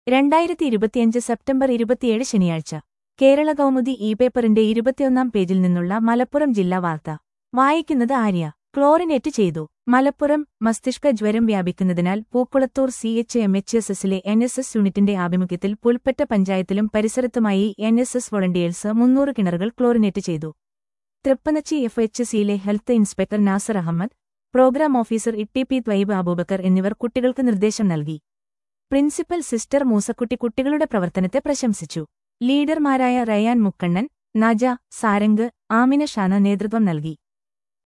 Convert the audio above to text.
രണ്ടായിരത്തി ഇരുപത്തിയഞ്ച് സെപ്റ്റംബർ ഇരുപത്തിയേഴ് ശനിയാഴ്ച കേരള കൗമുദി ഇ പേപ്പറിന്റെ ഇരുപത്തിയൊന്നാം പേജിൽ നിന്നുള്ള മലപ്പുറം ജില്ലാ വാർത്ത വായിക്കുന്നത് ആര്യ ക്ലോറിനേറ്റ് ചെയ്തു മലപ്പുറം മസ്തിഷ്ക ജ്വരം വ്യാപിക്കുന്നതിനാൽ Pookkulathur C H M H S എസിലെ എൻ എസ് എസ് യൂണിറ്റിന്റെ ആഭിമുഖ്യത്തിൽ പുൽപ്പറ്റ പഞ്ചായത്തിലും പരിസരത്തുമായി എൻ എസ് എസ് വോളണ്ടിയേഴ്സ് മുന്നൂറ് കിണറുകൾ ക്ലോറിനേറ്റ് ചെയ്തു തൃപ്പനച്ചി എഫ് എച്ച് സിയിലെ health inspector Nasar Ahammed programme officer Itty P Thwaib Aboobacker എന്നിവർ കുട്ടികൾക്ക് നിർദ്ദേശം നൽകി പ്രിൻസിപ്പൽ സിസ്റ്റർ മൂസക്കുട്ടി കുട്ടികളുടെ പ്രവർത്തനത്തെ പ്രശംസിച്ചു ലീഡർമാരായ റയാൻ മുക്കണ്ണൻ നജ സാരംഗ് ആമിന ഷാന നേതൃത്വം നൽകി